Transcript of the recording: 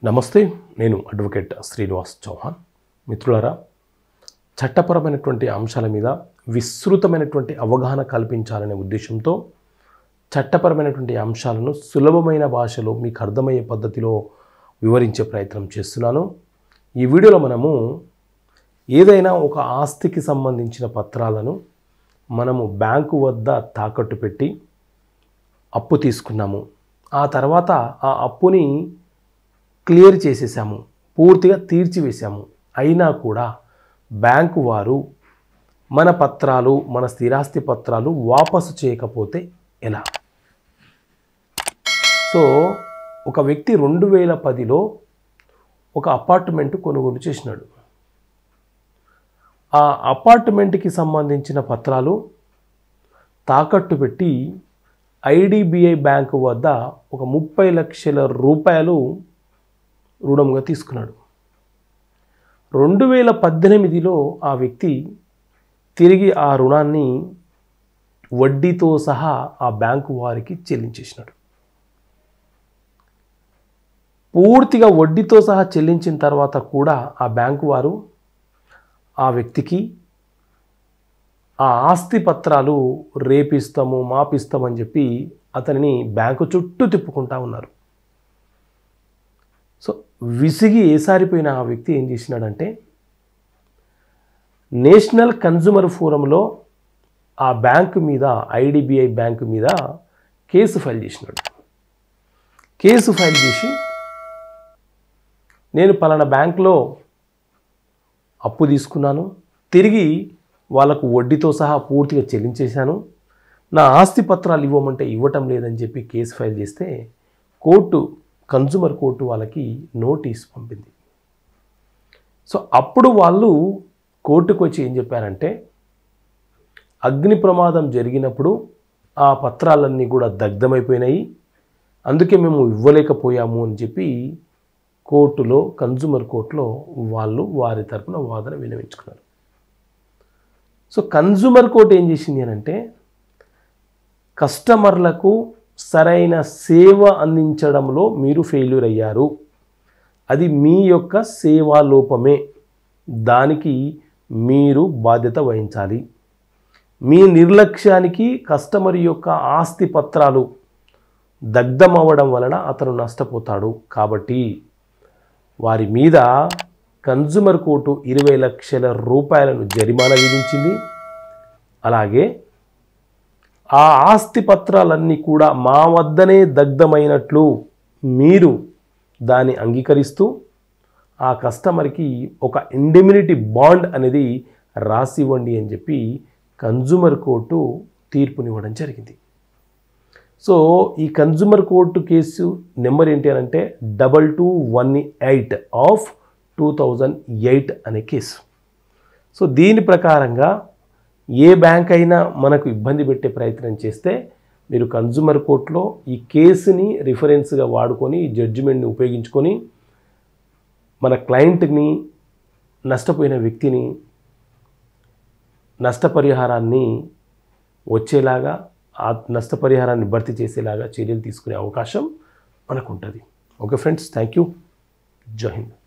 నమస్తే నేను అడ్వకేట్ శ్రీనివాస్ చౌహాన్ మిత్రులారా చట్టపరమైనటువంటి అంశాల మీద విస్తృతమైనటువంటి అవగాహన కల్పించాలనే ఉద్దేశంతో చట్టపరమైనటువంటి అంశాలను సులభమైన భాషలో మీకు అర్థమయ్యే పద్ధతిలో వివరించే ప్రయత్నం చేస్తున్నాను ఈ వీడియోలో మనము ఏదైనా ఒక ఆస్తికి సంబంధించిన పత్రాలను మనము బ్యాంకు వద్ద తాకట్టు పెట్టి అప్పు తీసుకున్నాము ఆ తర్వాత ఆ అప్పుని క్లియర్ చేసేసాము పూర్తిగా తీర్చివేశాము అయినా కూడా బ్యాంకు వారు మన పత్రాలు మన స్థిరాస్తి పత్రాలు వాపసు చేయకపోతే ఎలా సో ఒక వ్యక్తి రెండు వేల పదిలో ఒక అపార్ట్మెంట్ కొనుగోలు చేసినాడు ఆ అపార్ట్మెంట్కి సంబంధించిన పత్రాలు తాకట్టు పెట్టి ఐడిబిఐ బ్యాంకు వద్ద ఒక ముప్పై లక్షల రూపాయలు రుణంగా తీసుకున్నాడు రెండు వేల పద్దెనిమిదిలో ఆ వ్యక్తి తిరిగి ఆ రుణాన్ని వడ్డీతో సహా ఆ బ్యాంకు వారికి చెల్లించేసినాడు పూర్తిగా వడ్డీతో సహా చెల్లించిన తర్వాత కూడా ఆ బ్యాంకు వారు ఆ వ్యక్తికి ఆ ఆస్తి పత్రాలు రేపిస్తాము మాపిస్తామని చెప్పి అతనిని బ్యాంకు చుట్టూ తిప్పుకుంటా ఉన్నారు సో విసిగి ఏసారిపోయిన ఆ వ్యక్తి ఏం చేసినాడంటే నేషనల్ కన్జ్యూమర్ ఫోరంలో ఆ బ్యాంకు మీద ఐడిబిఐ బ్యాంకు మీద కేసు ఫైల్ చేసినాడు కేసు ఫైల్ చేసి నేను పలానా బ్యాంకులో అప్పు తీసుకున్నాను తిరిగి వాళ్ళకు వడ్డీతో సహా పూర్తిగా చెల్లించేశాను నా ఆస్తి పత్రాలు ఇవ్వమంటే ఇవ్వటం లేదని చెప్పి కేసు ఫైల్ చేస్తే కోర్టు కన్జ్యూమర్ కోర్టు వాళ్ళకి నోటీస్ పంపింది సో అప్పుడు వాళ్ళు కోర్టుకు వచ్చి ఏం చెప్పారంటే అగ్ని ప్రమాదం జరిగినప్పుడు ఆ పత్రాలన్నీ కూడా దగ్ధమైపోయినాయి అందుకే మేము ఇవ్వలేకపోయాము అని చెప్పి కోర్టులో కన్జ్యూమర్ కోర్టులో వాళ్ళు వారి తరపున వాదన వినవించుకున్నారు సో కన్జ్యూమర్ కోర్టు ఏం చేసింది అని అంటే కస్టమర్లకు సరైన సేవ అందించడంలో మీరు ఫెయిల్యూర్ అయ్యారు అది మీ యొక్క సేవా లోపమే దానికి మీరు బాధ్యత వహించాలి మీ నిర్లక్ష్యానికి కస్టమర్ యొక్క ఆస్తి పత్రాలు దగ్ధం అవ్వడం వలన అతను నష్టపోతాడు కాబట్టి వారి మీద కన్జ్యూమర్ కోర్టు ఇరవై లక్షల రూపాయలను జరిమానా విధించింది అలాగే ఆ ఆస్తి పత్రాలన్నీ కూడా మా వద్దనే దగ్ధమైనట్లు మీరు దాన్ని అంగీకరిస్తూ ఆ కస్టమర్కి ఒక ఇండెమ్యూనిటీ బాండ్ అనేది రాసివ్వండి అని చెప్పి కన్జ్యూమర్ కోర్టు తీర్పునివ్వడం జరిగింది సో ఈ కన్జ్యూమర్ కోర్టు కేసు నెంబర్ ఏంటి అని అంటే double two one eight of two thousand eight అనే కేసు సో దీని ప్రకారంగా ఏ బ్యాంక్ అయినా మనకు ఇబ్బంది పెట్టే ప్రయత్నం చేస్తే మీరు కన్జ్యూమర్ కోర్టులో ఈ కేసుని రిఫరెన్స్గా వాడుకొని ఈ జడ్జిమెంట్ని ఉపయోగించుకొని మన క్లయింట్ని నష్టపోయిన వ్యక్తిని నష్టపరిహారాన్ని వచ్చేలాగా ఆ నష్టపరిహారాన్ని భర్తీ చేసేలాగా చర్యలు తీసుకునే అవకాశం మనకు ఉంటుంది ఓకే ఫ్రెండ్స్ థ్యాంక్ యూ జై హింద్